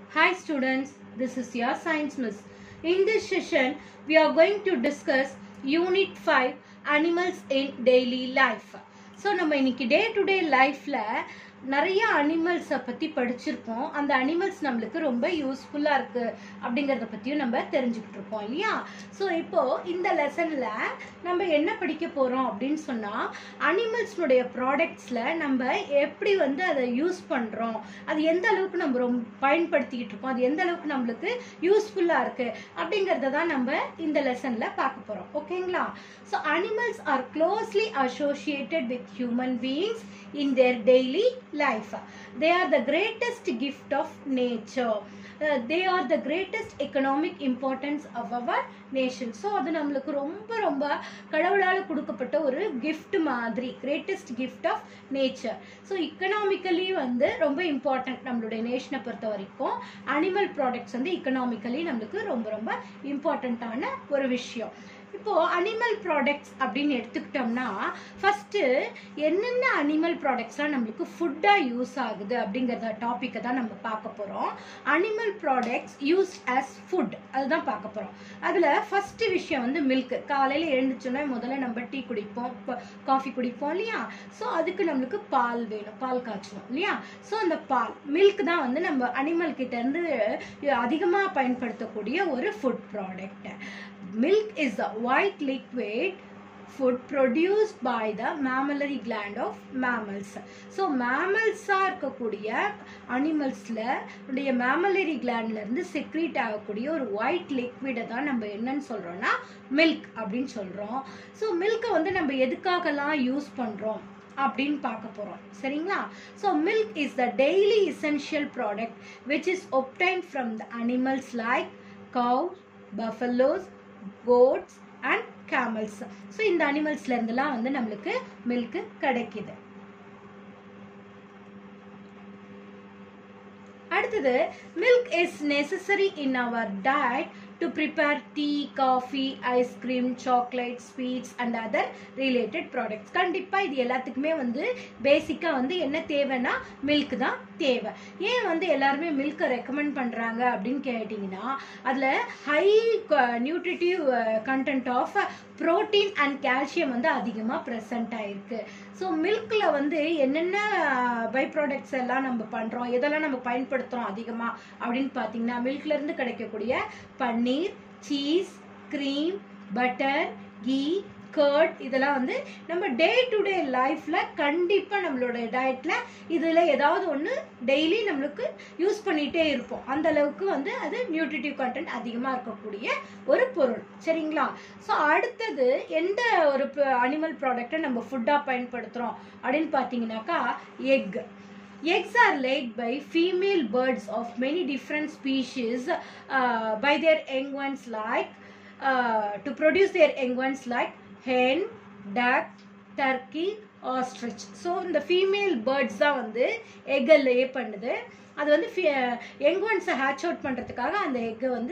Hi students, this is your science miss. In this session, we are going to discuss Unit 5 Animals in Daily Life. So நம்ம இன்னைக்கு day to day லைஃப்பில் நிறைய அனிமல்ஸை பற்றி படிச்சிருக்கோம் அந்த animals நம்மளுக்கு ரொம்ப யூஸ்ஃபுல்லாக இருக்குது அப்படிங்கிறத பற்றியும் நம்ம தெரிஞ்சுக்கிட்டு இருக்கோம் இல்லையா ஸோ இப்போது இந்த லெசனில் நம்ம என்ன படிக்க போகிறோம் அப்படின்னு சொன்னால் அனிமல்ஸ்னுடைய ப்ராடக்ட்ஸில் நம்ம எப்படி வந்து அதை யூஸ் பண்ணுறோம் அது எந்த அளவுக்கு நம்ம ரொம்ப பயன்படுத்திக்கிட்டு இருக்கோம் அது எந்த அளவுக்கு நம்மளுக்கு யூஸ்ஃபுல்லாக இருக்குது அப்படிங்கிறத தான் நம்ம இந்த லெசனில் பார்க்க போகிறோம் ஓகேங்களா so animals are closely associated with human beings in their daily life. They are the greatest gift of nature. Uh, they are the greatest economic importance of our nation. So அது நம்மளுக்கு ரொம்ப ரொம்ப கடவுளால் கொடுக்கப்பட்ட ஒரு gift மாதிரி greatest gift of nature so economically வந்து ரொம்ப இம்பார்ட்டன்ட் நம்மளுடைய நேஷனை பொறுத்த வரைக்கும் அனிமல் ப்ராடக்ட்ஸ் வந்து இக்கனாமிக்கலி நம்மளுக்கு ரொம்ப ரொம்ப இம்பார்ட்டண்ட்டான ஒரு விஷயம் இப்போ அனிமல் ப்ராடக்ட்ஸ் அப்படின்னு எடுத்துக்கிட்டோம்னா ஃபர்ஸ்ட் என்னென்ன அனிமல் ப்ராடக்ட்ஸ்லாம் நம்மளுக்கு ஃபுட்டாக யூஸ் ஆகுது அப்படிங்கிறத டாப்பிக்கை தான் நம்ம பார்க்க போகிறோம் animal products use as food அதுதான் பார்க்க போகிறோம் அதில் ஃபர்ஸ்ட் விஷயம் வந்து மில்க் காலையில் எழுந்துச்சோன்னா முதல்ல நம்ம டீ குடிப்போம் காஃபி குடிப்போம் இல்லையா ஸோ அதுக்கு நம்மளுக்கு பால் வேணும் பால் காய்ச்சணும் இல்லையா ஸோ அந்த பால் மில்க் தான் வந்து நம்ம அனிமல் கிட்ட இருந்து அதிகமாக பயன்படுத்தக்கூடிய ஒரு food product milk is a white liquid food produced by the mammillary gland of mammals so மேமல்ஸாக இருக்கக்கூடிய அனிமல்ஸில் உடைய மேமலரி இருந்து செக்ரீட் ஆகக்கூடிய ஒரு ஒயிட் லிக்விடை தான் நம்ம என்னன்னு சொல்கிறோம்னா மில்க் அப்படின்னு சொல்கிறோம் ஸோ மில்கை வந்து நம்ம எதுக்காகலாம் யூஸ் பண்ணுறோம் அப்படின்னு பார்க்க போகிறோம் சரிங்களா so milk is the daily essential product which is obtain from the animals like cow buffaloes goats and camels so இந்த அனிமல்ஸ்ல இருந்தெல்லாம் வந்து நம்மளுக்கு மில்க் கிடைக்குது அடுத்தது milk is necessary in our diet to prepare tea coffee ice cream chocolate sweets and other related products கண்டிப்பாக இது எல்லாத்துக்குமே வந்து பேசிக்காக வந்து என்ன தேவைன்னா மில்க் தான் தேவை ஏன் வந்து எல்லாருமே மில்கை ரெக்கமெண்ட் பண்ணுறாங்க அப்படின்னு கேட்டிங்கன்னா அதில் high nutritive content of protein and calcium வந்து அதிகமாக ப்ரெசண்ட் ஆயிருக்கு ஸோ மில்கில் வந்து என்னென்ன பை ப்ராடக்ட்ஸ் எல்லாம் நம்ம பண்ணுறோம் எதெல்லாம் நம்ம பயன்படுத்துகிறோம் அதிகமாக அப்படின்னு பார்த்தீங்கன்னா மில்க்லேருந்து கிடைக்கக்கூடிய paneer cheese cream butter ghee curd இதெல்லாம் வந்து நம்ம டே டு டே லைஃப்பில் கண்டிப்பாக நம்மளோட டயட்டில் இதில் ஏதாவது ஒன்று டெய்லி நம்மளுக்கு யூஸ் பண்ணிகிட்டே இருப்போம் அந்த அளவுக்கு வந்து அது நியூட்ரிட்டிவ் கண்டென்ட் அதிகமாக இருக்கக்கூடிய ஒரு பொருள் சரிங்களா ஸோ அடுத்தது எந்த ஒரு அனிமல் ப்ராடக்டை நம்ம ஃபுட்டாக பயன்படுத்துகிறோம் அப்படின்னு பார்த்தீங்கன்னாக்கா egg eggs are laid by female birds of many different species uh, by their young ones like uh, to produce their young ones like hen duck turkey ostrich so இந்த ஃபீமேல் பேர்ட்ஸ் தான் வந்து எக்கை லே பண்ணுது அது வந்து young ஒன்ஸை hatch out பண்ணுறதுக்காக அந்த எக்கை வந்து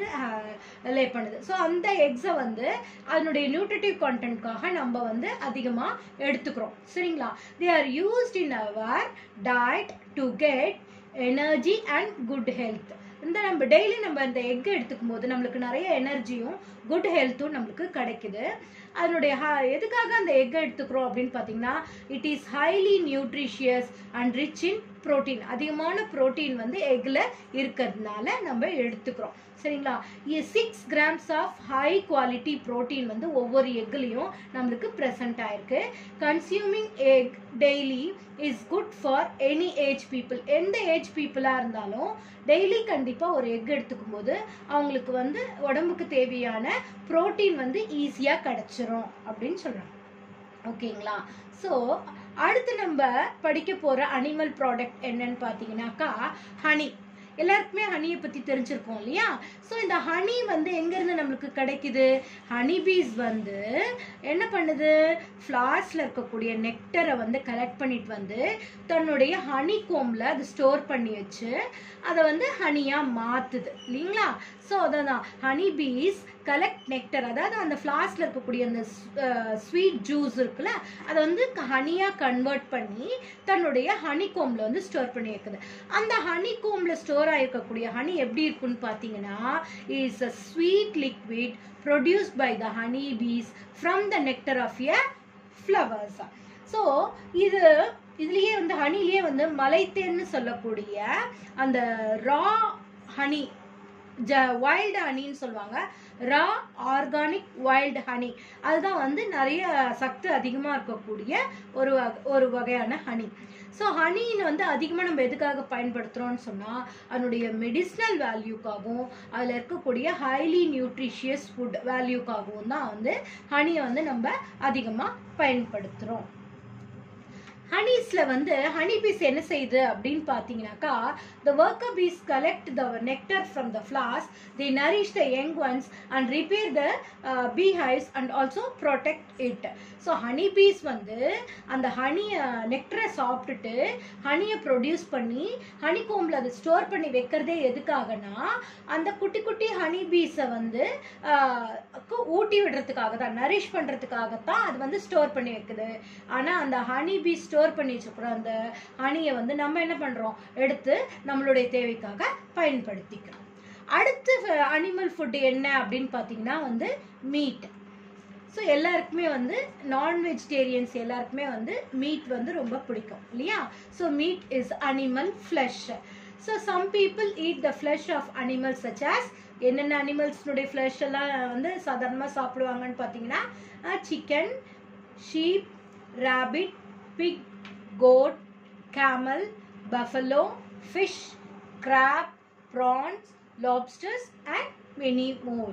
லே பண்ணுது ஸோ அந்த எக்ஸை வந்து அதனுடைய நியூட்ரிட்டிவ் கண்டென்ட்காக நம்ம வந்து அதிகமாக எடுத்துக்கிறோம் சரிங்களா they are used in our diet to get energy and good health இந்த நம்ம டெய்லி நம்ம இந்த எக் எடுத்துக்கும் போது நம்மளுக்கு நிறைய எனர்ஜியும் குட் ஹெல்த்தும் நம்மளுக்கு கிடைக்குது அதனுடைய எதுக்காக அந்த எக் எடுத்துக்கிறோம் அப்படின்னு பார்த்தீங்கன்னா it is highly nutritious and rich in protein அதிகமான ப்ரோட்டீன் வந்து எக்கில் இருக்கிறதுனால நம்ம எடுத்துக்கிறோம் சரிங்களா six grams of high quality protein வந்து ஒவ்வொரு எக்லையும் நம்மளுக்கு ப்ரெசன்ட் ஆயிருக்கு consuming egg daily is good for any age people எந்த ஏஜ் பீப்புளாக இருந்தாலும் டெய்லி கண்டிப்பாக ஒரு எக் எடுத்துக்கும் போது அவங்களுக்கு வந்து உடம்புக்கு தேவையான ப்ரோட்டீன் வந்து ஈஸியாக கிடச்சிரும் அப்படின்னு சொல்கிறாங்க ஓகேங்களா ஸோ அடுத்து நம்ம படிக்க போகிற அனிமல் ப்ராடக்ட் என்னன்னு பார்த்தீங்கன்னாக்கா ஹனி எல்லாருக்குமே ஹனியை பற்றி தெரிஞ்சிருக்கோம் இல்லையா ஸோ இந்த ஹனி வந்து எங்கேருந்து நம்மளுக்கு கிடைக்குது ஹனி பீஸ் வந்து என்ன பண்ணுது ஃப்ளார்ஸில் இருக்கக்கூடிய நெக்டரை வந்து கலெக்ட் பண்ணிட்டு வந்து தன்னுடைய ஹனி கோமில் அது ஸ்டோர் பண்ணி வச்சு அதை வந்து ஹனியாக மாற்றுது இல்லைங்களா ஸோ அதான் ஹனி பீஸ் கலெக்ட் நெக்டர் அதாவது அந்த ஃப்ளாஸ்கில் இருக்கக்கூடிய அந்த ஸ்வீட் ஜூஸ் இருக்குல்ல அதை வந்து ஹனியாக கன்வெர்ட் பண்ணி தன்னுடைய ஹனி கோமில் வந்து ஸ்டோர் பண்ணி வைக்குது அந்த ஹனி கோமில் ஸ்டோர் ஸ்டோர் ஆயிருக்கக்கூடிய ஹனி எப்படி இருக்குன்னு பார்த்தீங்கன்னா is a sweet liquid produced by the honey bees from the nectar of a flowers so இது இதுலயே வந்து ஹனிலேயே வந்து மலைத்தேன்னு சொல்லக்கூடிய அந்த ரா ஹனி ஜ வைல்டு ஹனின்னு சொல்லுவாங்க ரா ஆர்கானிக் வைல்டு ஹனி அதுதான் வந்து நிறைய சத்து அதிகமாக இருக்கக்கூடிய ஒரு வகை ஒரு வகையான ஹனி ஸோ ஹனின்னு வந்து அதிகமாக நம்ம எதுக்காக பயன்படுத்துகிறோம்னு சொன்னால் அதனுடைய மெடிசினல் வேல்யூக்காகவும் அதில் இருக்கக்கூடிய ஹைலி நியூட்ரிஷியஸ் ஃபுட் வேல்யூக்காகவும் தான் வந்து ஹனியை வந்து நம்ம அதிகமாக பயன்படுத்துகிறோம் ஹனீஸில் வந்து ஹனி பீஸ் என்ன செய்யுது அப்படின்னு பார்த்தீங்கன்னாக்கா the worker bees collect the nectar from the flowers they nourish the young ones and repair the bee hives and also protect it so honey bees வந்து அந்த ஹனியை நெக்டரை சாப்பிட்டுட்டு ஹனியை ப்ரொடியூஸ் பண்ணி ஹனி கோம்பில் அதை ஸ்டோர் பண்ணி வைக்கிறதே எதுக்காகனா அந்த குட்டி குட்டி ஹனி பீஸை வந்து ஆஹ், க்கு ஊட்டி விடுறதுக்காக தான் நரிஷ் பண்ணுறதுக்காகத்தான் அது வந்து ஸ்டோர் பண்ணி வைக்குது ஆனால் அந்த ஹனி பீ ஸ்டோர் பண்ணி வச்சுக்கிற அந்த ஹனியை வந்து நம்ம என்ன பண்ணுறோம் எடுத்து நம்மளுடைய தேவைக்காக பயன்படுத்திக்கிறோம் அடுத்து அனிமல் ஃபுட் என்ன அப்படின்னு பார்த்தீங்கன்னா வந்து மீட் ஸோ எல்லாருக்குமே வந்து நான் வெஜிடேரியன்ஸ் எல்லாருக்குமே வந்து மீட் வந்து ரொம்ப பிடிக்கும் இல்லையா so meat is animal flesh so some people eat the flesh of animals such as என்னென்ன அனிமல்ஸ்னுடைய ஃப்ளஷ் எல்லாம் வந்து சாதாரணமாக சாப்பிடுவாங்கன்னு பார்த்தீங்கன்னா chicken sheep rabbit pig goat camel buffalo fish crab prawns lobsters and many more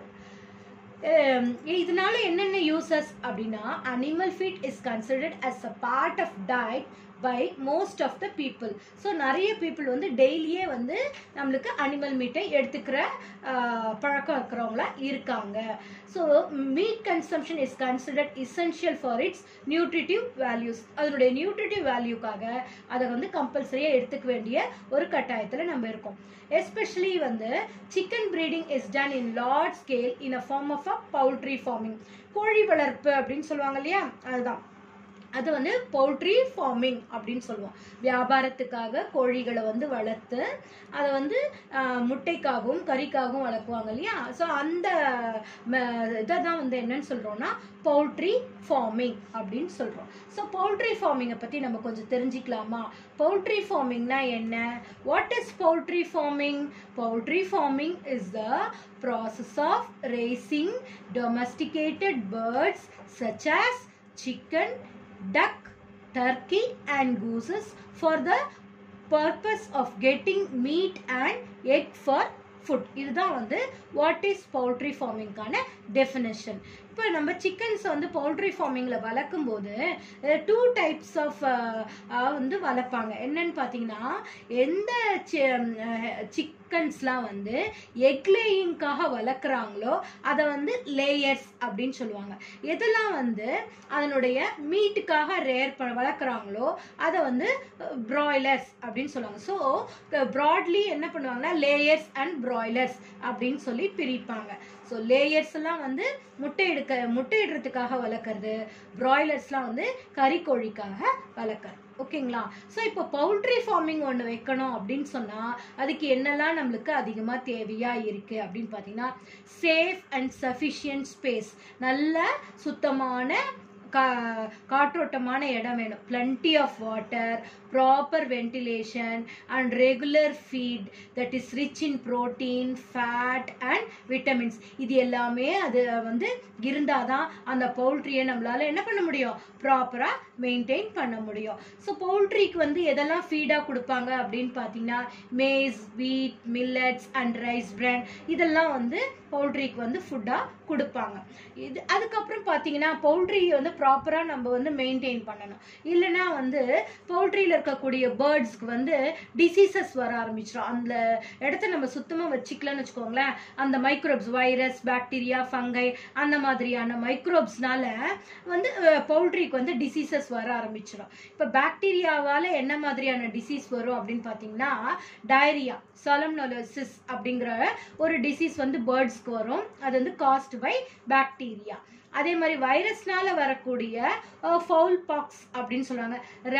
um, இதனால என்னென்ன uses அப்படின்னா animal feed is considered as a part of diet by most of the people so நிறைய people வந்து டெய்லியே வந்து நம்மளுக்கு animal மீட்டை எடுத்துக்கிற ஆஹ், பழக்கம் இருக்கிறவங்களா இருக்காங்க so meat consumption is considered essential for its nutritive values அதனுடைய நியூட்ரிட்டிவ் வேல்யூக்காக அதை வந்து கம்பல்சரியாக எடுத்துக்க வேண்டிய ஒரு கட்டாயத்தில் நம்ம இருக்கோம் எஸ்பெஷலி வந்து chicken breeding is done in large scale in a form of a poultry farming கோழி வளர்ப்பு அப்படின்னு சொல்லுவாங்க இல்லையா அதுதான் அது வந்து பவுல்ட்ரி ஃபார்மிங் அப்படின்னு சொல்லுவோம் வியாபாரத்துக்காக கோழிகளை வந்து வளர்த்து அதை வந்து ஆஹ், முட்டைக்காகவும் கறிக்காகவும் வளர்க்குவாங்க இல்லையா ஸோ அந்த இதை தான் வந்து என்னன்னு சொல்கிறோம்னா பவுல்ட்ரி ஃபார்மிங் அப்படின்னு சொல்கிறோம் ஸோ பவுல்ட்ரி ஃபார்மிங்கை பற்றி நம்ம கொஞ்சம் தெரிஞ்சுக்கலாமா பவுல்ட்ரி ஃபார்மிங்னா என்ன what is poultry farming poultry farming is the process of raising domesticated birds such as chicken duck, turkey, and gooses for the purpose of getting meat and egg for food இதுதான் வந்து what is poultry ஃபார்மிங்கான definition இப்போ நம்ம chickens வந்து poultry ஃபார்மிங்கில் வளர்க்கும் போது two types of வந்து வளர்ப்பாங்க என்னன்னு பார்த்தீங்கன்னா எந்த சிக்கன்ஸ்லாம் வந்து எக் லேயிங்காக வளர்க்குறாங்களோ அதை வந்து லேயர்ஸ் அப்படின்னு சொல்லுவாங்க எதெல்லாம் வந்து அதனுடைய மீட்டுக்காக ரேர் ப வளர்க்குறாங்களோ அதை வந்து ப்ராய்லர்ஸ் அப்படின்னு சொல்லுவாங்க ஸோ ப்ராட்லி என்ன பண்ணுவாங்கன்னா லேயர்ஸ் அண்ட் ப்ராய்லர்ஸ் அப்படின்னு சொல்லி பிரிப்பாங்க ஸோ லேயர்ஸ் எல்லாம் வந்து முட்டை எடுக்க முட்டை இடுறதுக்காக வளர்க்குறது ப்ராய்லர்ஸ்லாம் வந்து கறிக்கோழிக்காக வளர்க்குறது ஓகேங்களா ஸோ இப்போ பவுல்ட்ரி ஃபார்மிங் ஒன்று வைக்கணும் அப்படின்னு சொன்னால் அதுக்கு என்னெல்லாம் நம்மளுக்கு அதிகமாக தேவையாக இருக்குது அப்படின்னு பார்த்தீங்கன்னா சேஃப் அண்ட் சஃபிஷியன்ட் ஸ்பேஸ் நல்ல சுத்தமான கா காற்றோட்டமான இடம் வேணும் plenty of water proper ventilation and regular feed that is rich in protein fat and vitamins இது எல்லாமே அது வந்து இருந்தால் தான் அந்த பவுல்ட்ரியை நம்மளால் என்ன பண்ண முடியும் ப்ராப்பராக மெயின்டைன் பண்ண முடியும் ஸோ பவுல்ட்ரிக்கு வந்து எதெல்லாம் ஃபீடாக கொடுப்பாங்க அப்படின்னு பார்த்தீங்கன்னா மேஸ் வீட் மில்லட்ஸ் அண்ட் ரைஸ் பிராண்ட் இதெல்லாம் வந்து பவுல்ட்ரிக்கு வந்து ஃபுட்டாக கொடுப்பாங்க இது அதுக்கப்புறம் பார்த்தீங்கன்னா பவுல்ட்ரி வந்து ப்ராப்பராக நம்ம வந்து மெயின்டைன் பண்ணணும் இல்லைன்னா வந்து பவுல்ட்ரியில் இருக்கக்கூடிய பேர்ட்ஸ்க்கு வந்து டிசீசஸ் வர ஆரம்பிச்சிடும் அந்த இடத்த நம்ம சுத்தமாக வச்சுக்கலன்னு வச்சுக்கோங்களேன் அந்த மைக்ரோப்ஸ் வைரஸ் பாக்டீரியா ஃபங்கை அந்த மாதிரியான மைக்ரோப்ஸ்னால வந்து பவுல்ட்ரிக்கு வந்து டிசீசஸ் வர ஆரம்பிச்சிடும் இப்போ பாக்டீரியாவால் என்ன மாதிரியான டிசீஸ் வரும் அப்படின்னு பார்த்தீங்கன்னா டயரியா சாலம்னோலோசிஸ் அப்படிங்கிற ஒரு டிசீஸ் வந்து பேர்ட்ஸ்க்கு வரும் அது வந்து காஸ்ட் பை பாக்டீரியா அதே மாதிரி வைரஸ்னால வரக்கூடிய ஃபவுல் பாக்ஸ் அப்படின்னு சொல்லுவாங்க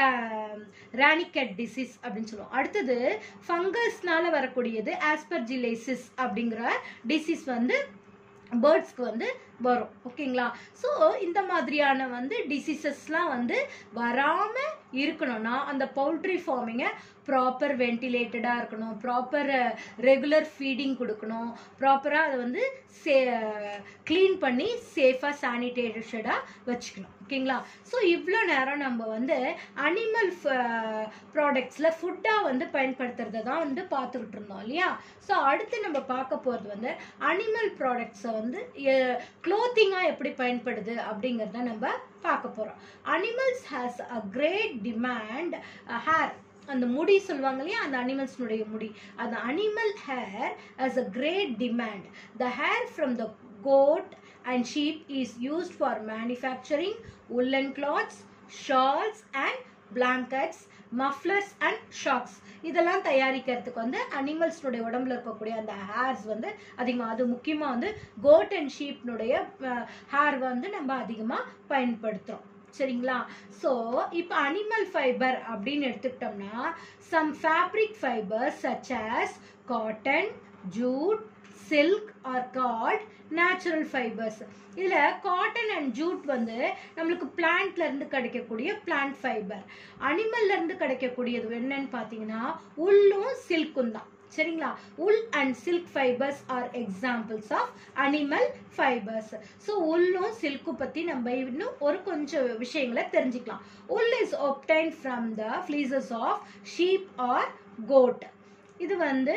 ரானிகட் டிசீஸ் அப்படின்னு சொல்லுவோம் அடுத்தது ஃபங்கஸ்னால வரக்கூடியது ஆஸ்பர்ஜிலேசிஸ் அப்படிங்கிற டிசீஸ் வந்து பேர்ட்ஸ்க்கு வந்து வரும் ஓகேங்களா ஸோ இந்த மாதிரியான வந்து டிசீசஸ்லாம் வந்து வராமல் இருக்கணும்னா அந்த பவுல்ட்ரி ஃபார்மிங்கை ப்ராப்பர் வென்டிலேட்டடாக இருக்கணும் ப்ராப்பர் ரெகுலர் ஃபீடிங் கொடுக்கணும் ப்ராப்பராக அதை வந்து சே க்ளீன் பண்ணி சேஃபாக சானிடேஷடாக வச்சுக்கணும் ஓகேங்களா ஸோ இவ்வளோ நேரம் நம்ம வந்து அனிமல் ப்ராடக்ட்ஸில் ஃபுட்டாக வந்து பயன்படுத்துறத தான் வந்து பார்த்துக்கிட்டு இருந்தோம் இல்லையா ஸோ அடுத்து நம்ம பார்க்க போகிறது வந்து அனிமல் ப்ராடக்ட்ஸை வந்து க்ளோத்திங்காக எப்படி பயன்படுது அப்படிங்கிறத நம்ம பார்க்க போகிறோம் animals has a great demand hair அந்த முடி சொல்லுவாங்க இல்லையா அந்த அனிமல்ஸ்னுடைய முடி அந்த animal hair has a great demand the hair from the goat and sheep is used for manufacturing woollen clothes shawls and blankets mufflers and socks இதெல்லாம் தயாரிக்கிறதுக்கு வந்து அனிமல்ஸ்னுடைய உடம்புல இருக்கக்கூடிய அந்த ஹேர்ஸ் வந்து அதிகமாக அது முக்கியமாக வந்து கோட் அண்ட் ஷீப்னுடைய ஹேர் வந்து நம்ம அதிகமாக பயன்படுத்துகிறோம் சரிங்களா ஸோ இப்போ அனிமல் ஃபைபர் அப்படின்னு எடுத்துக்கிட்டோம்னா some fabric fibre such as cotton jute silk are called natural fibres இதில் காட்டன் அண்ட் ஜூட் வந்து நம்மளுக்கு பிளான்ட்ல இருந்து கிடைக்கக்கூடிய பிளான்ட் ஃபைபர் அனிமல்ல இருந்து கிடைக்கக்கூடியது என்னன்னு பார்த்தீங்கன்னா உள்ளும் சில்க்கும் தான் சரிங்களா wool and silk fibres are examples of animal fibres so உள்ளும் சில்க்கும் பற்றி நம்ம இன்னும் ஒரு கொஞ்சம் விஷயங்களை தெரிஞ்சுக்கலாம் wool is obtain from the fleeces of sheep or goat இது வந்து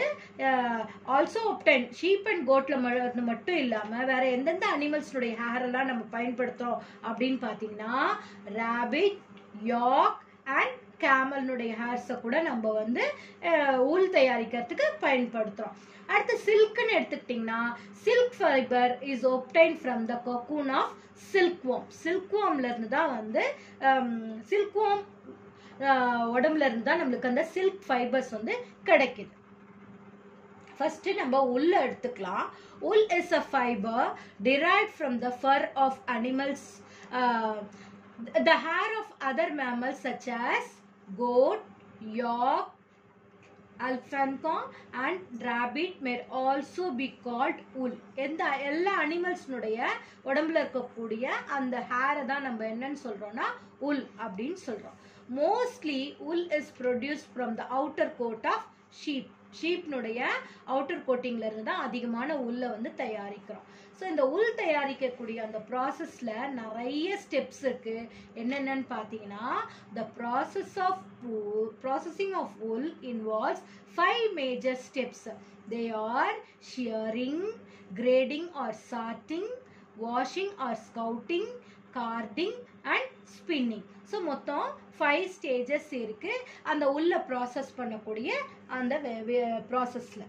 ஆல்சோ ஒப்டைன் ஷீப் அண்ட் கோட்டில் மட்டும் இல்லாமல் வேற எந்தெந்த அனிமல்ஸ்னுடைய ஹேர் எல்லாம் நம்ம பயன்படுத்துகிறோம் அப்படின்னு பார்த்தீங்கன்னா ரேபிட் யாக் அண்ட் கேமல்னுடைய ஹேர்ஸை கூட நம்ம வந்து ஊல் தயாரிக்கிறதுக்கு பயன்படுத்துகிறோம் அடுத்து சில்க்னு எடுத்துக்கிட்டிங்கன்னா silk fibre is obtain from the cocoon of silkworm சில்க்வாம்ல இருந்து தான் வந்து சில்க்வாம் உடம்புல இருந்து தான் நம்மளுக்கு அந்த சில்க் ஃபைபர்ஸ் வந்து கிடைக்குது ஃபர்ஸ்ட் நம்ம உள்ள எடுத்துக்கலாம் wool is a fibre derived from the fur of animals uh, the hair of other mammals such as goat yak alpaca and rabbit may also be called wool எந்த எல்லா அனிமல்ஸ்னுடைய உடம்புல இருக்கக்கூடிய அந்த ஹேரை தான் நம்ம என்னன்னு சொல்றோம்னா உல் அப்படின்னு சொல்றோம் mostly wool is produced from the outer coat of sheep ஷீப்னுடைய அவுட்டர் கோட்டிங்ல இருந்து தான் அதிகமான உல்லை வந்து தயாரிக்கிறோம் ஸோ இந்த உல் தயாரிக்கக்கூடிய அந்த ப்ராசஸில் நிறைய ஸ்டெப்ஸ் இருக்கு என்னென்னு பார்த்தீங்கன்னா the process of processing of wool involves five major steps they are shearing grading or sorting washing or scouring carding and spinning so மொத்தம் ஃபைவ் ஸ்டேஜஸ் இருக்கு அந்த உள்ள ப்ராசஸ் பண்ணக்கூடிய அந்த ப்ராசஸில்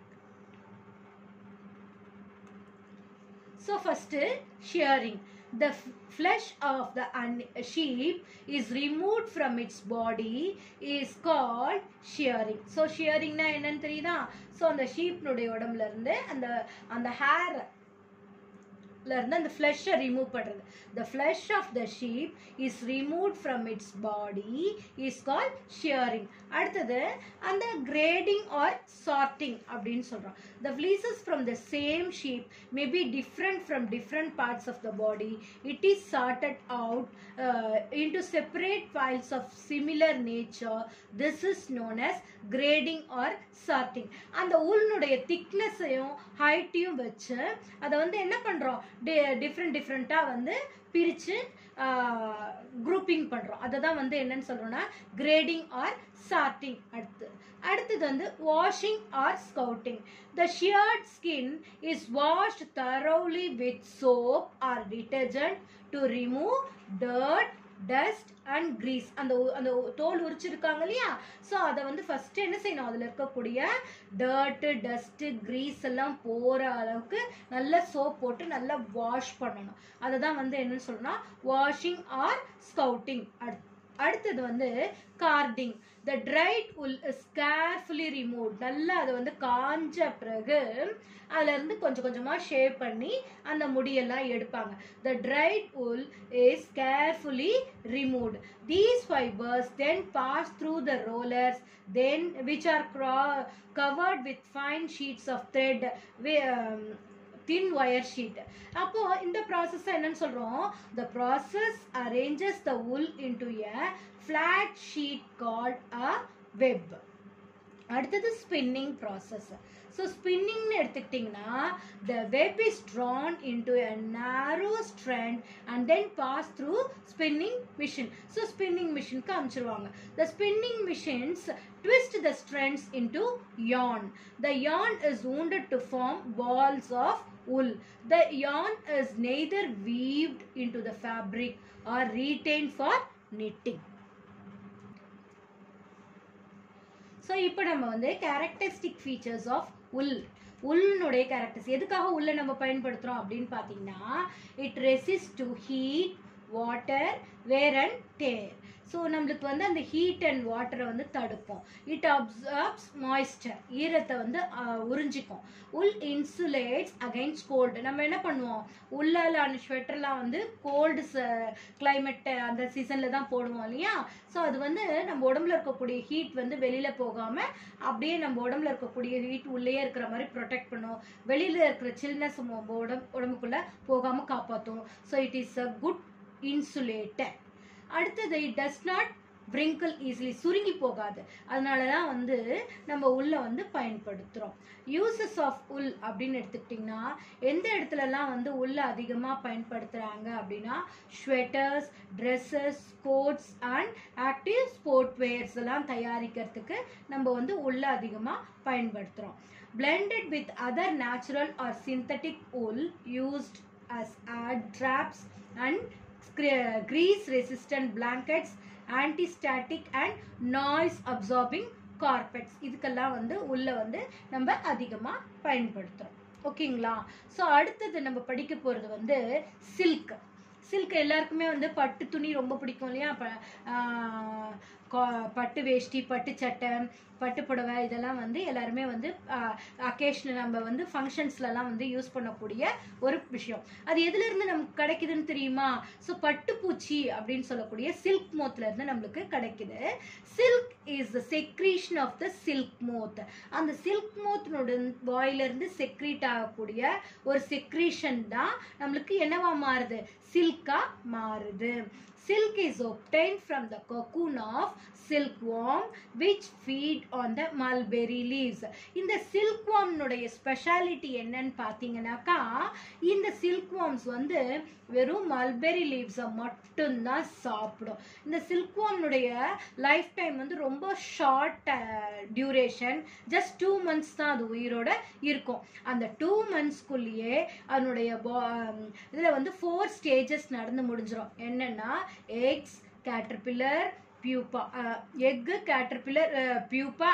so first shearing the f- flesh of the un- sheep is removed from its body is called shearing so shearingனா என்னன்னு தெரியுதா ஸோ அந்த ஷீப்னுடைய உடம்புல இருந்து அந்த அந்த ஹேர் இருந்து அந்த ஃப்ளெஷ்ஷை ரிமூவ் பண்ணுறது the flesh of the sheep is remove from its body is call shearing அடுத்தது அந்த கிரேடிங் ஆர் சார்ட்டிங் அப்படின்னு சொல்கிறோம் the fleeces from the same sheep may be different from different parts of the body it is sorted out into separate files of similar nature this is known as grading or sorting அந்த உள்னுடைய திக்னஸையும் ஹைட்டையும் வச்சு அதை வந்து என்ன பண்ணுறோம் different டிஃப்ரெண்ட்டாக வந்து பிரித்து குரூப்பிங் பண்ணுறோம் அதை தான் வந்து என்னன்னு சொல்கிறோம்னா கிரேடிங் ஆர் சார்ட்டிங் அடுத்து அடுத்தது வந்து washing or scouring the sheared skin is washed thoroughly with soap or detergent to remove dirt dust and grease அந்த உ- அந்த உ- தோல் உரிச்சிருக்காங்க இல்லையா ஸோ அதை வந்து ஃபர்ஸ்ட் என்ன செய்யணும் அதில் இருக்கக்கூடிய டர்ட்டு டஸ்ட்டு கிரீஸ் எல்லாம் போகிற அளவுக்கு நல்ல சோப் போட்டு நல்லா வாஷ் பண்ணணும் அதை தான் வந்து என்னன்னு சொல்லணும்னா வாஷிங் ஆர் ஸ்கவுட்டிங் அடுத்தது வந்து carding the dried wool is carefully remove நல்லா அது வந்து காஞ்ச பிறகு அதுல இருந்து கொஞ்சம் கொஞ்சமா ஷேவ் பண்ணி அந்த முடியெல்லாம் எடுப்பாங்க the dried wool is carefully removed these fibres then pass through the rollers then which are covered with fine sheets of thread thin wire sheet அப்போ இந்த ப்ராசஸ் என்னன்னு சொல்றோம் the process arranges the wool into a flat sheet called a web அடுத்தது spinning process so ஸ்பின்னிங்னு எடுத்துக்கிட்டிங்கன்னா the web is drawn into a narrow strand and then pass through spinning machine so spinning மிஷினுக்கு அனுப்பிச்சிருவாங்க த spinning machines twist the strands into yarn. The yarn is wounded to form balls of wool. The yarn is neither weaved into the fabric or retained for knitting. So இப்போ நம்ம வந்து characteristic features of wool உல்னுடைய characters எதுக்காக உள்ள நம்ம பயன்படுத்துகிறோம் அப்படின்னு பார்த்தீங்கன்னா it resist to heat water wear and tear so நம்மளுக்கு வந்து அந்த ஹீட் அண்ட் வாட்டரை வந்து தடுக்கும் இட் அப்சர்ப்ஸ் மாய்ஸ்டர் ஈரத்தை வந்து அஹ், உறிஞ்சிக்கும் உல் இன்சுலேட்ஸ் அகைன்ஸ்ட் கோல்டு நம்ம என்ன பண்ணுவோம் உள்ளாலான ஸ்வெட்டர்லாம் வந்து கோல்டு கிளைமேட் அந்த சீசனில் தான் போடுவோம் இல்லையா ஸோ அது வந்து நம்ம உடம்புல இருக்கக்கூடிய ஹீட் வந்து வெளியில் போகாமல் அப்படியே நம்ம உடம்புல இருக்கக்கூடிய ஹீட் உள்ளேயே இருக்கிற மாதிரி ப்ரொடெக்ட் பண்ணும் வெளியில் இருக்கிற சில்னஸ் உடம்பு உடம்புக்குள்ளே போகாமல் காப்பாற்றும் so it is a good insulator அடுத்தது it does not wrinkle easily சுருங்கி போகாது அதனால தான் வந்து நம்ம உள்ள வந்து பயன்படுத்துகிறோம் யூசஸ் ஆஃப் உல் அப்படின்னு எடுத்துக்கிட்டிங்கன்னா எந்த இடத்துலலாம் வந்து உள்ள அதிகமாக பயன்படுத்துகிறாங்க அப்படின்னா sweaters dresses coats and active sport wears எல்லாம் தயாரிக்கிறதுக்கு நம்ம வந்து உள்ள அதிகமாக பயன்படுத்துகிறோம் blended with other natural or synthetic wool used as ad traps and grease resistant blankets anti-static and noise absorbing carpets இதுக்கெல்லாம் வந்து உள்ள வந்து நம்ம அதிகமாக பயன்படுத்துகிறோம் ஓகேங்களா ஸோ அடுத்தது நம்ம படிக்க போகிறது வந்து சில்க் சில்க் எல்லாருக்குமே வந்து பட்டு துணி ரொம்ப பிடிக்கும் இல்லையா ப- ஆஹ் கா- பட்டு வேஷ்டி பட்டு சட்டை பட்டு புடவை இதெல்லாம் வந்து எல்லாருமே வந்து அக்கேஷனில் நம்ம வந்து ஃபங்க்ஷன்ஸ்லலாம் வந்து யூஸ் பண்ணக்கூடிய ஒரு விஷயம் அது எதுல இருந்து நமக்கு கிடைக்குதுன்னு தெரியுமா ஸோ பட்டுப்பூச்சி அப்படின்னு சொல்லக்கூடிய சில்க் மோத்ல இருந்து நம்மளுக்கு கிடைக்குது silk is the secretion of the silk moth அந்த சில்க் மோத்னோட வாயிலிருந்து செக்ரீட் ஆகக்கூடிய ஒரு செக்ரீஷன் தான் நம்மளுக்கு என்னவா மாறுது சில்கா மாறுது silk is obtained from the cocoon of silkworm which feed on the mulberry leaves இந்த சில்க்வார்ம்னுடைய ஸ்பெஷாலிட்டி என்னன்னு பார்த்தீங்கன்னாக்கா இந்த சில்க்வார்ம்ஸ் வந்து வெறும் மல்பெரி லீவ்ஸை மட்டும்தான் சாப்பிடும் இந்த சில்க்வார்ம்னுடைய லைஃப் டைம் வந்து ரொம்ப short duration just two months தான் அது உயிரோட இருக்கும் அந்த டூ மந்த்ஸ்க்குள்ளேயே அதனுடைய இதில் வந்து ஃபோர் ஸ்டேஜஸ் நடந்து முடிஞ்சிடும் என்னன்னா eggs caterpillar pupa egg caterpillar pupa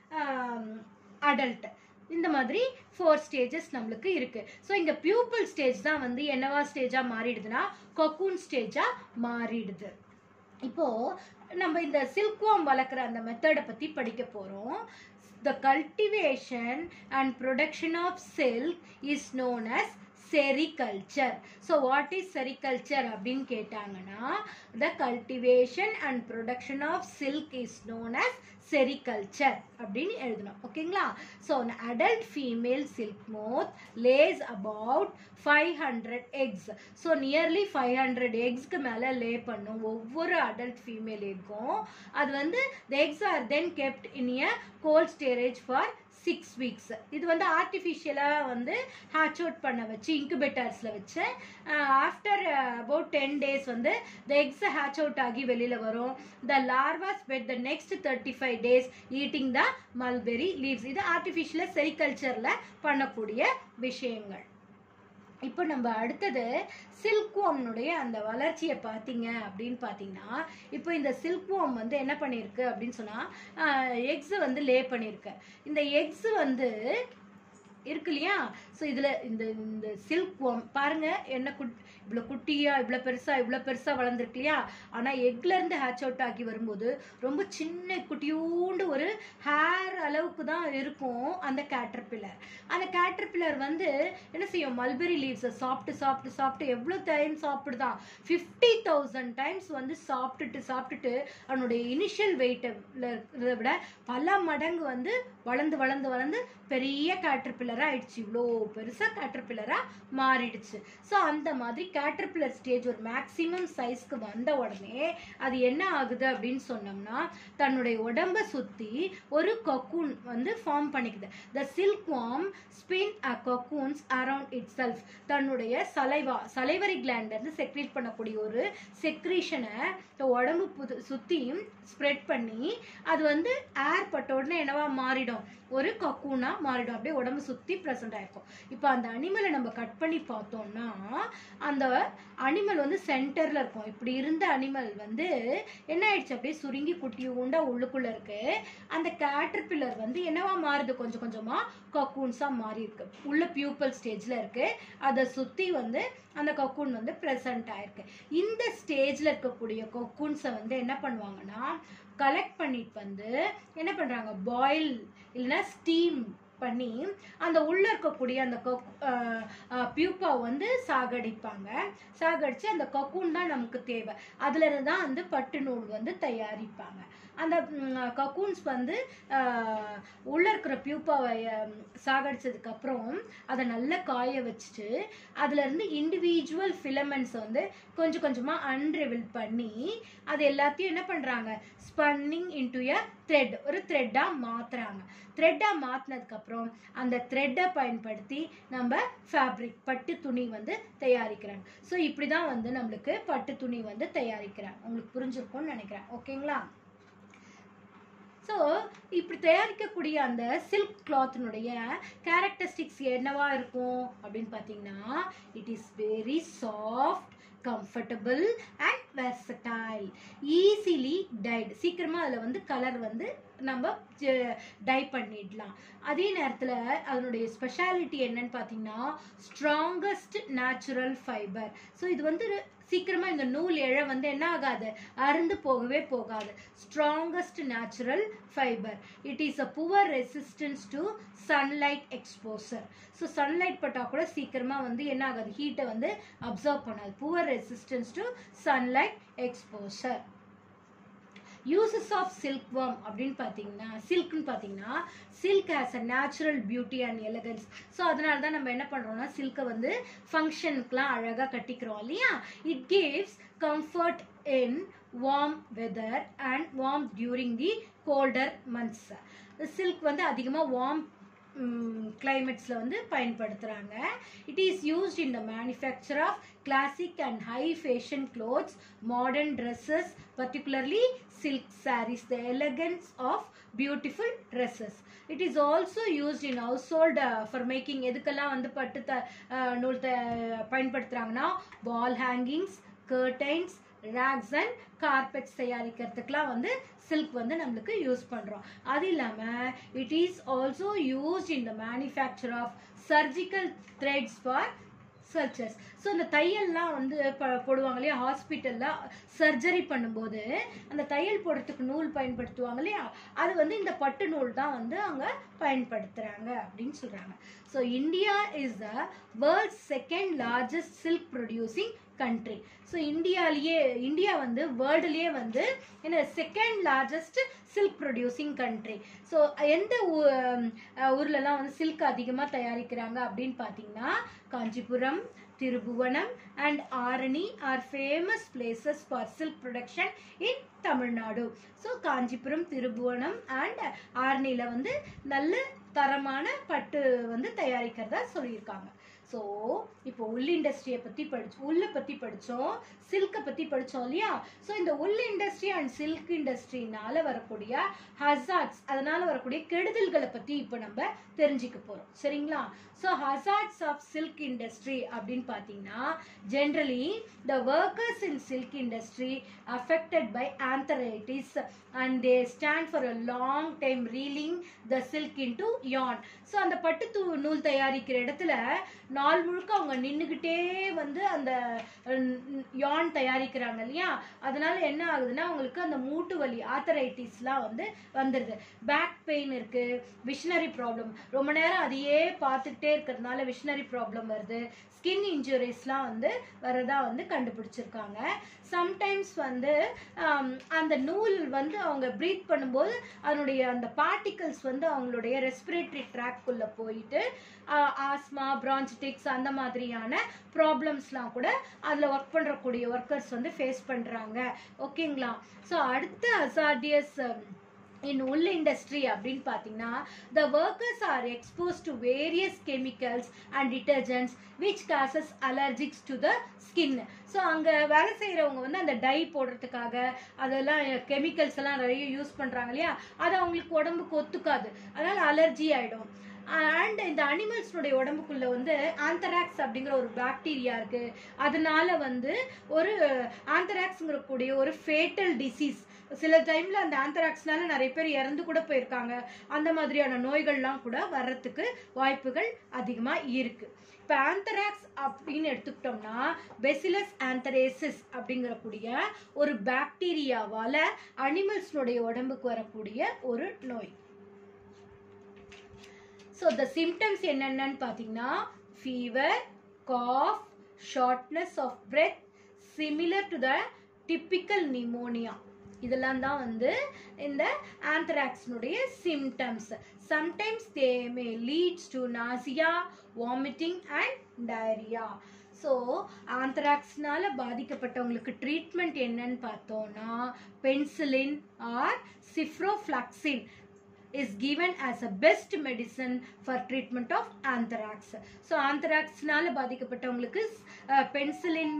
and adult இந்த மாதிரி ஃபோர் ஸ்டேஜஸ் நம்மளுக்கு இருக்கு ஸோ இங்க பியூப்பல் ஸ்டேஜ் தான் வந்து என்னவா ஸ்டேஜா மாறிடுதுன்னா கொக்கூன் ஸ்டேஜா மாறிடுது இப்போ நம்ம இந்த சில்க்வாம் வளர்க்குற அந்த மெத்தடை பத்தி படிக்க போறோம் the cultivation and production of silk is known as sericulture so what is sericulture அப்படின்னு கேட்டாங்கன்னா the cultivation and production of silk is known as sericulture அப்படின்னு எழுதணும் ஓகேங்களா so adult female silk moth lays about five hundred eggs so nearly five hundred எக்ஸ்க்கு மேலே lay பண்ணும் ஒவ்வொரு adult female எக்கும் அது வந்து the eggs are then kept in a cold storage for six weeks இது வந்து ஆர்டிஃபிஷியலாக வந்து ஹேட்ச் அவுட் பண்ண வச்சு இன்குபேட்டர்ஸில் வச்சு ஆஃப்டர் அபவுட் டென் டேஸ் வந்து த எக்ஸ் ஹேட்ச் அவுட் ஆகி வெளியில் வரும் the larvas fed the next thirty five days eating the mulberry leaves இது ஆர்டிஃபிஷியலாக செரிகல்ச்சரில் பண்ணக்கூடிய விஷயங்கள் இப்போ நம்ம அடுத்தது சில்க்வாம்னுடைய அந்த வளர்ச்சியை பார்த்தீங்க அப்படின்னு பார்த்தீங்கன்னா இப்போ இந்த சில்க்வாம் வந்து என்ன பண்ணியிருக்கு அப்படின்னு சொன்னால் எக்ஸை வந்து லே பண்ணியிருக்கு இந்த எக்ஸ் வந்து இருக்கு இல்லையா ஸோ இதில் இந்த இந்த சில்க் பாருங்க என்ன குட் இவ்வளோ குட்டியா இவ்வளோ பெருசா இவ்வளோ பெருசா வளர்ந்துருக்கு இல்லையா ஆனால் எக்ல இருந்து ஹேட்ச் அவுட் ஆகி வரும்போது ரொம்ப சின்ன குட்டியூண்டு ஒரு ஹேர் அளவுக்கு தான் இருக்கும் அந்த கேட்டர்பில்லர் அந்த கேட்டர்பில்லர் வந்து என்ன செய்யும் மல்பெரி லீவ்ஸை சாப்பிட்டு சாப்பிட்டு சாப்பிட்டு எவ்வளோ டைம் சாப்பிடுதான் ஃபிஃப்டி தௌசண்ட் டைம்ஸ் வந்து சாப்பிட்டுட்டு சாப்பிட்டுட்டு அவனுடைய இனிஷியல் வெயிட்டை விட பல மடங்கு வந்து வளர்ந்து வளர்ந்து வளர்ந்து பெரிய கேட்டர்பில்லராக ஆயிடுச்சு இவ்வளோ பெருசாக கேட்டர்பில்லராக மாறிடுச்சு ஸோ அந்த மாதிரி கேட்டர்பில்லர் ஸ்டேஜ் ஒரு மேக்ஸிமம் சைஸ்க்கு வந்த உடனே அது என்ன ஆகுது அப்படின்னு சொன்னோம்னா தன்னுடைய உடம்ப சுற்றி ஒரு கொக்கூன் வந்து ஃபார்ம் பண்ணிக்குது the silk worm spin a cocoons around itself தன்னுடைய சலைவா சலைவரி இருந்து செக்ரேட் பண்ணக்கூடிய ஒரு செக்ரீஷனை உடம்பு புது சுற்றியும் ஸ்ப்ரெட் பண்ணி அது வந்து ஏர் பட்ட உடனே என்னவா மாறிடும் ஒரு கக்கூனா மாறிடும் அப்படியே உடம்பு சுற்றி ப்ரெசென்ட் ஆயிருக்கும் இப்போ அந்த அனிமலை நம்ம கட் பண்ணி பார்த்தோம்னா அந்த அனிமல் வந்து சென்டரில் இருக்கும் இப்படி இருந்த அனிமல் வந்து என்ன ஆயிடுச்சு அப்படியே சுருங்கி குட்டி உண்டா உள்ளுக்குள்ள இருக்கு அந்த கேட்டர்பில்லர் வந்து என்னவா மாறுது கொஞ்சம் கொஞ்சமா கக்கூன்ஸாக மாறி இருக்கு உள்ள பியூப்பல் ஸ்டேஜில் இருக்கு அதை சுற்றி வந்து அந்த கொக்கூன் வந்து ப்ரெசன்ட் ஆயிருக்கு இந்த ஸ்டேஜில் இருக்கக்கூடிய கொக்கூன்ஸை வந்து என்ன பண்ணுவாங்கன்னா கலெக்ட் பண்ணிட்டு வந்து என்ன பண்ணுறாங்க பாயில் இல்லைன்னா ஸ்டீம் பண்ணி அந்த உள்ள இருக்கக்கூடிய அந்த பியூப்பா வந்து சாகடிப்பாங்க சாகடிச்சு அந்த கக்கூன் தான் நமக்கு தேவை அதுல இருந்து தான் வந்து பட்டு நூல் வந்து தயாரிப்பாங்க அந்த கக்கூன்ஸ் வந்து ஆஹ், உள்ள இருக்கிற பியூப்பாவை சாகடிச்சதுக்கு அப்புறம் அதை நல்லா காய வச்சுட்டு அதுல இருந்து இண்டிவிஜுவல் ஃபிலமெண்ட்ஸ் வந்து கொஞ்சம் கொஞ்சமா அன்ரிவில் பண்ணி அது எல்லாத்தையும் என்ன பண்றாங்க ஸ்பன்னிங் இன்டு எ த்ரெட் ஒரு த்ரெட்டா மாத்துறாங்க த்ரெட்டா மாத்தினதுக்கு அப்புறம் அந்த த்ரெட்டை பயன்படுத்தி நம்ம ஃபேப்ரிக் பட்டு துணி வந்து தயாரிக்கிறாங்க ஸோ இப்படி தான் வந்து நம்மளுக்கு பட்டு துணி வந்து தயாரிக்கிறாங்க உங்களுக்கு புரிஞ்சிருக்கும்னு நினைக்கிறேன் ஓகேங்களா ஸோ இப்படி தயாரிக்கக்கூடிய அந்த சில்க் கிளாத்தினுடைய கேரக்டரிஸ்டிக்ஸ் என்னவா இருக்கும் அப்படின்னு பார்த்தீங்கன்னா it is very soft comfortable and versatile easily dyed சீக்கிரமாக அதில் வந்து கலர் வந்து நம்ம டை பண்ணிடலாம் அதே நேரத்தில் அதனுடைய ஸ்பெஷாலிட்டி என்னன்னு பார்த்தீங்கன்னா ஸ்ட்ராங்கஸ்ட் நேச்சுரல் ஃபைபர் ஸோ இது வந்து சீக்கிரமாக இந்த நூல் இழை வந்து என்ன ஆகாது அருந்து போகவே போகாது strongest natural fibre it is a poor resistance to sunlight exposure so sunlight பட்டால் கூட சீக்கிரமாக வந்து என்ன ஆகாது ஹீட்டை வந்து அப்சர்வ் பண்ணாது poor resistance to sunlight exposure uses of silk worm அப்படின்னு பார்த்தீங்கன்னா சில்க்னு பார்த்தீங்கன்னா silk has a natural beauty and elegance so அதனால தான் நம்ம என்ன பண்ணுறோம்னா சில்கை வந்து ஃபங்க்ஷனுக்குலாம் அழகாக கட்டிக்கிறோம் இல்லையா it gives comfort in warm weather and warm during the colder months silk வந்து அதிகமாக வார்ம் கிளைமேட்ஸில் வந்து பயன்படுத்துகிறாங்க it is used in the manufacture of classic and high fashion clothes modern dresses particularly silk sarees the elegance of beautiful dresses it is also used in household uh, for making எதுக்கெல்லாம் வந்து பட்டு த uh, நூல் த பயன்படுத்துகிறாங்கன்னா wall hangings curtains racks and carpets தயாரிக்கிறதுக்குலாம் வந்து silk வந்து நம்மளுக்கு யூஸ் பண்ணுறோம் அது இல்லாமல் it is also used in the manufacture of surgical threads for churches so இந்த தையல்லாம் வந்து ப- போடுவாங்க இல்லையா ஹாஸ்பிட்டலில் சர்ஜரி பண்ணும்போது அந்த தையல் போடுறதுக்கு நூல் பயன்படுத்துவாங்க இல்லையா அது வந்து இந்த பட்டு நூல் தான் வந்து அவங்க பயன்படுத்துகிறாங்க அப்படின்னு சொல்கிறாங்க so India is the world's second largest silk producing country so இந்தியாலேயே இந்தியா வந்து வேர்ல்டுலேயே வந்து என்ன second largest silk producing country so எந்த ஊ- அஹ் ஊர்லலாம் வந்து சில்க் அதிகமாக தயாரிக்கிறாங்க அப்படின்னு பார்த்தீங்கன்னா Kanchipuram Thirubuvanam and Arani are famous places for silk production in Tamil Nadu so Kanchipuram Thirubuvanam and ஆரணியில் வந்து நல்ல தரமான பட்டு வந்து தயாரிக்கிறதா சொல்லியிருக்காங்க ஸோ இப்போ உள் இண்டஸ்ட்ரியை பற்றி படிச்சோம் உள்ளை பற்றி படித்தோம் சில்கை பற்றி படித்தோம் இல்லையா ஸோ இந்த உள் இண்டஸ்ட்ரி அண்ட் சில்க் இண்டஸ்ட்ரினால வரக்கூடிய ஹசார்ட்ஸ் அதனால வரக்கூடிய கெடுதல்களை பற்றி இப்போ நம்ம தெரிஞ்சுக்க போகிறோம் சரிங்களா so hazards of silk industry அப்படின்னு பார்த்தீங்கன்னா generally the workers in silk industry affected by anthritis and they stand for a long time reeling the silk into yarn so அந்த பட்டு தூ நூல் தயாரிக்கிற இடத்துல நாள் முழுக்க அவங்க நின்றுக்கிட்டே வந்து அந்த யான் தயாரிக்கிறாங்க இல்லையா அதனால என்ன ஆகுதுன்னா அவங்களுக்கு அந்த மூட்டு வலி ஆத்தரைட்டிஸ்லாம் வந்து வந்துடுது பேக் பெயின் இருக்கு விஷனரி ப்ராப்ளம் ரொம்ப நேரம் அதையே பார்த்துக்கிட்டே இருக்கிறதுனால விஷனரி ப்ராப்ளம் வருது ஸ்கின் இன்ஜுரிஸ்லாம் வந்து வரதா வந்து கண்டுபிடிச்சிருக்காங்க சம்டைம்ஸ் வந்து ஆம், அந்த நூல் வந்து அவங்க ப்ரீத் பண்ணும்போது அதனுடைய அந்த பார்ட்டிகல்ஸ் வந்து அவங்களுடைய ரெஸ்பிரேட்டரி ட்ராக்குள்ள போயிட்டு ஆஸ்மா பிரான்சிட்டிக்ஸ் அந்த மாதிரியான ப்ராப்ளம்ஸ்லாம் கூட அதில் ஒர்க் பண்ணுறக்கூடிய ஒர்க்கர்ஸ் வந்து ஃபேஸ் பண்ணுறாங்க ஓகேங்களா ஸோ அடுத்த அசார்டியஸ் இன் உள் இண்டஸ்ட்ரி அப்படின்னு பார்த்தீங்கன்னா the workers are expose to various chemicals and detergents which causes allergics to the skin so அங்கே வேலை செய்கிறவங்க வந்து அந்த டை போடுறதுக்காக அதெல்லாம் கெமிக்கல்ஸ் எல்லாம் நிறைய யூஸ் பண்ணுறாங்க இல்லையா அது அவங்களுக்கு உடம்புக்கு ஒத்துக்காது அதனால் அலர்ஜி ஆகிடும் அண்ட் இந்த அனிமல்ஸ்னுடைய உடம்புக்குள்ள வந்து ஆந்தராக்ஸ் அப்படிங்கிற ஒரு பாக்டீரியா இருக்கு அதனால வந்து ஒரு ஆந்தராக்ஸ்ங்கிற கூடிய ஒரு ஃபேட்டல் டிசீஸ் சில டைம்ல அந்த ஆந்தராக்ஸ்னால நிறைய பேர் இறந்து கூட போயிருக்காங்க அந்த மாதிரியான நோய்கள்லாம் கூட வர்றதுக்கு வாய்ப்புகள் அதிகமா இருக்கு இப்போ ஆந்தராக்ஸ் அப்படின்னு எடுத்துக்கிட்டோம்னா பெசிலஸ் ஆந்தரேசிஸ் அப்படிங்கிற கூடிய ஒரு பாக்டீரியாவால அனிமல்ஸ்னுடைய உடம்புக்கு வரக்கூடிய ஒரு நோய் ஸோ த சிம்டம்ஸ் என்னென்னன்னு பார்த்தீங்கன்னா fever cough shortness of breath similar to the typical pneumonia இதெல்லாம் தான் வந்து இந்த ஆந்த்ராக்ஸ்னுடைய symptoms sometimes they may leads to nausea vomiting and diarrhoea so ஆந்த்ராக்ஸ்னால பாதிக்கப்பட்டவங்களுக்கு ட்ரீட்மெண்ட் என்னன்னு பார்த்தோம்னா penicillin or ciprofloxacin is given as a best medicine for treatment of anthrax. So ஆந்த்ராக்ஸ்னால பாதிக்கப்பட்டவங்களுக்கு பென்சிலின்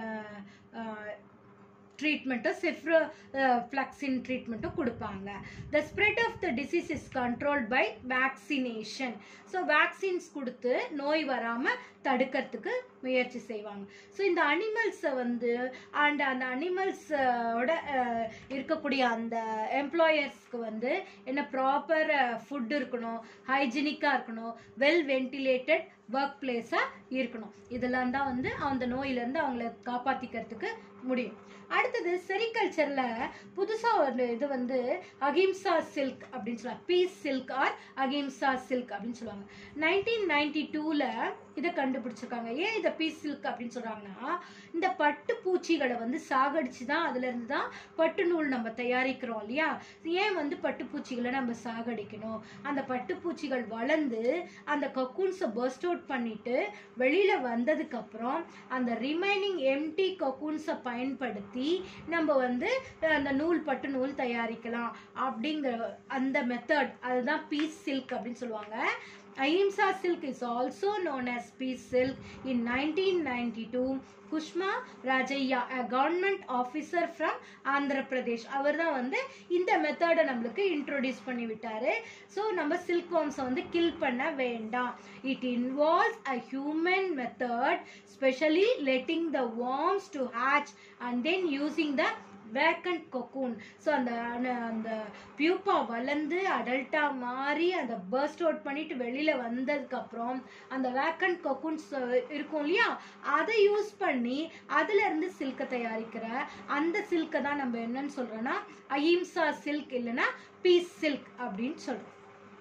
ட்ரீட்மெண்ட்டோ செஃப்ரோ ஃப்ளக்ஸின் ட்ரீட்மெண்ட்டோ கொடுப்பாங்க the spread of the disease is controlled by vaccination so vaccines கொடுத்து நோய் வராமல் தடுக்கிறதுக்கு முயற்சி செய்வாங்க ஸோ இந்த அனிமல்ஸை வந்து அண்ட் அந்த அனிமல்ஸோட இருக்கக்கூடிய அந்த எம்ப்ளாயர்ஸ்க்கு வந்து என்ன ப்ராப்பர் ஃபுட் இருக்கணும் ஹைஜீனிக்காக இருக்கணும் வெல் வென்டிலேட்டட் ஒர்க் பிளேஸாக இருக்கணும் இதெல்லாம் தான் வந்து அந்த நோயிலேருந்து அவங்கள காப்பாற்றிக்கிறதுக்கு முடியும் அடுத்தது செரிகல்ச்சரில் புதுசாக ஒரு இது வந்து அகிம்சா சில்க் அப்படின்னு சொல்லுவாங்க peace silk or Ahimsa silk அப்படின்னு சொல்லுவாங்க நைன்டீன் நைன்டி டூவில் இதை கண்டுபிடிச்சிருக்காங்க ஏன் இதை பீஸ் சில்க் அப்படின்னு சொல்கிறாங்கன்னா இந்த பட்டு பூச்சிகளை வந்து சாகடிச்சு தான் அதுலேருந்து தான் பட்டு நூல் நம்ம தயாரிக்கிறோம் இல்லையா ஏன் வந்து பட்டுப்பூச்சிகளை நம்ம சாகடிக்கணும் அந்த பட்டுப்பூச்சிகள் வளர்ந்து அந்த கக்கூன்ஸை பர்ஸ்ட் அவுட் பண்ணிட்டு வெளியில வந்ததுக்கு அப்புறம் அந்த ரிமைனிங் எம்டி கக்கூன்ஸை பயன்படுத்தி நம்ம வந்து அஹ், அந்த நூல் பட்டு நூல் தயாரிக்கலாம் அப்படிங்கிற அந்த மெத்தட் அதுதான் பீஸ் சில்க் அப்படின்னு சொல்லுவாங்க Ahimsa silk is also known as peace silk in nineteen ninety two Kusuma Rajaiah a government officer from Andhra Pradesh அவர் தான் வந்து இந்த மெத்தடை நம்மளுக்கு இன்ட்ரோடியூஸ் பண்ணி விட்டாரு ஸோ நம்ம சில்க் வார்ம்ஸை வந்து கில் பண்ண வேண்டாம் it involves a human method specially letting the worms to hatch and then using the vacant cocoon so அந்த அந்த- அந்த பியூப்பா வளர்ந்து அடல்ட்டாக மாறி அந்த பர்ஸ்ட் அவுட் பண்ணிட்டு வெளியில் வந்ததுக்கப்புறம் அந்த வேக்கண்ட் கொக்கூன்ஸ் இருக்கும் இல்லையா அதை யூஸ் பண்ணி அதுலேருந்து சில்கை தயாரிக்கிற அந்த சில்கை தான் நம்ம என்னன்னு சொல்கிறோன்னா அஹிம்சா சில்க் இல்லைன்னா பீஸ் சில்க் அப்படின்னு சொல்கிறோம்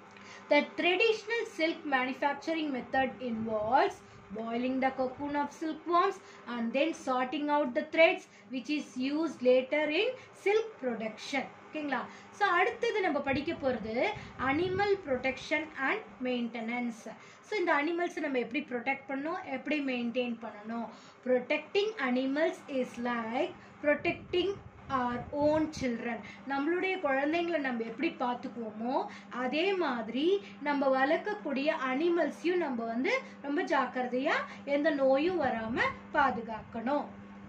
The traditional silk manufacturing method involves boiling the cocoon of silkworms and then sorting out the threads which is used later in silk production ஓகேங்களா ஸோ அடுத்தது நம்ம படிக்க போகிறது animal protection and maintenance so இந்த அனிமல்ஸை நம்ம எப்படி ப்ரொடெக்ட் பண்ணணும் எப்படி மெயின்டைன் பண்ணணும் protecting animals is like protecting our own children நம்மளுடைய குழந்தைங்களை நம்ம எப்படி பார்த்துக்குவோமோ அதே மாதிரி நம்ம வளர்க்கக்கூடிய அனிமல்ஸையும் நம்ம வந்து ரொம்ப ஜாக்கிரதையாக எந்த நோயும் வராமல் பாதுகாக்கணும்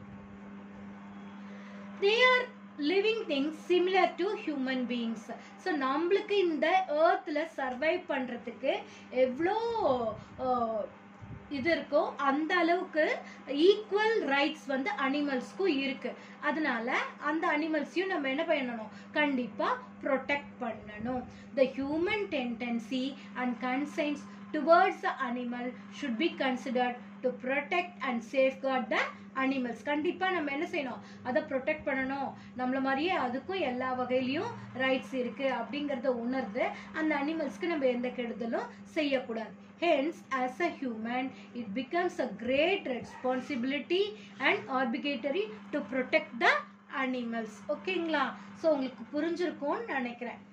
they are living things similar to human beings so நம்மளுக்கு இந்த ஏர்த்தில் சர்வைவ் பண்ணுறதுக்கு எவ்வளோ இது இருக்கோ அந்த அளவுக்கு ஈக்குவல் ரைட்ஸ் வந்து அனிமல்ஸ்க்கும் இருக்கு அதனால அந்த அனிமல்ஸையும் நம்ம என்ன பண்ணணும் கண்டிப்பா ப்ரொடெக்ட் பண்ணணும் the human tendency and conscience towards the animal should be considered to protect and safeguard the animals கண்டிப்பாக நம்ம என்ன செய்யணும் அதை ப்ரொடெக்ட் பண்ணணும் நம்மள மாதிரியே அதுக்கும் எல்லா வகையிலையும் ரைட்ஸ் இருக்கு அப்படிங்கிறத உணர்ந்து அந்த அனிமல்ஸ்க்கு நம்ம எந்த கெடுதலும் செய்யக்கூடாது hence as a human it becomes a great responsibility and obligatory to protect the animals ஓகேங்களா ஸோ உங்களுக்கு புரிஞ்சிருக்கும்னு நினைக்கிறேன்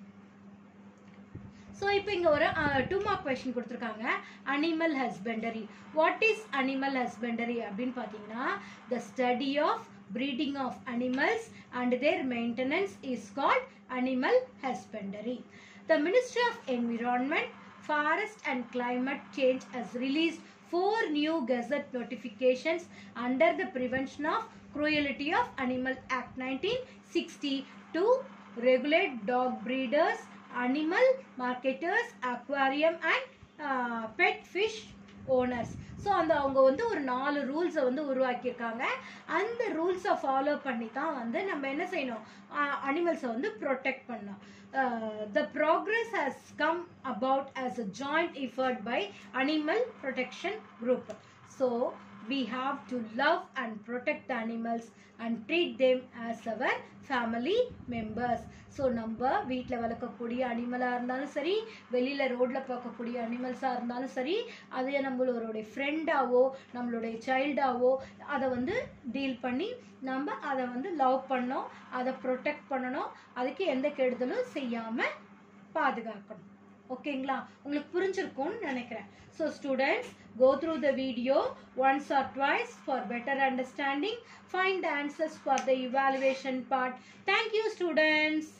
ஸோ இப்போ இங்கே ஒரு டூ மார்க் கொஷின் கொடுத்துருக்காங்க animal husbandry what is animal husbandry அப்படின்னு பார்த்தீங்கன்னா the study of breeding of animals and their maintenance is called animal husbandry. The Ministry of Environment, Forest and Climate Change has released four new gazette notifications under the Prevention of Cruelty of Animal Act 1960 to regulate dog breeders, animal marketers, aquarium and uh, pet fish owners so அந்த அவங்க வந்து ஒரு நாலு ரூல்ஸை வந்து உருவாக்கியிருக்காங்க அந்த ரூல்ஸை ஃபாலோ பண்ணி தான் வந்து நம்ம என்ன செய்யணும் அனிமல்ஸை வந்து ப்ரொடெக்ட் பண்ணணும் the progress has come about as a joint effort by animal protection group so we have to love and protect the animals and treat them as our family members so நம்ம வீட்டில் வளர்க்கக்கூடிய அனிமலாக இருந்தாலும் சரி வெளியில் ரோட்டில் பார்க்கக்கூடிய அனிமல்ஸாக இருந்தாலும் சரி அதை நம்மளோடைய ஃப்ரெண்டாவோ நம்மளுடைய சைல்டாவோ அதை வந்து டீல் பண்ணி நம்ம அதை வந்து லவ் பண்ணோம் அதை ப்ரொடெக்ட் பண்ணணும் அதுக்கு எந்த கெடுதலும் செய்யாமல் பாதுகாக்கணும் ஓகேங்களா உங்களுக்கு புரிஞ்சிருக்கும்னு நினைக்கிறேன் so students go through the video once or twice for better understanding find the answers for the evaluation part thank you students